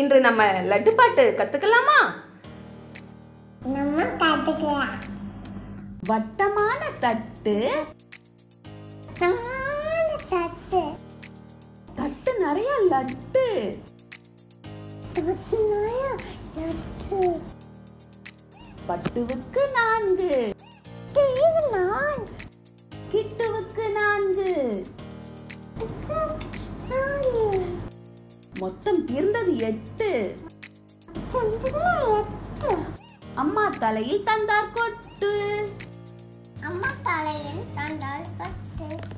இன்று நம்ம லட்டு பாட்டு கத்துக்கலாமா நம்ம கத்துக்கலாம் வட்டமான தட்டு நாலு தட்டு தட்டு நிறைய லட்டு தட்டு நிறைய லட்டு பட்டுவுக்கு நான்கு இது நான் கிட்டுவுக்கு நான்கு நாலு மொத்தம் தீர்ந்தது எட்டு தந்துனா எட்டு அம்மா தலையில் தந்தார் கொட்டு அம்மா தலையில் தண்டால் பத்து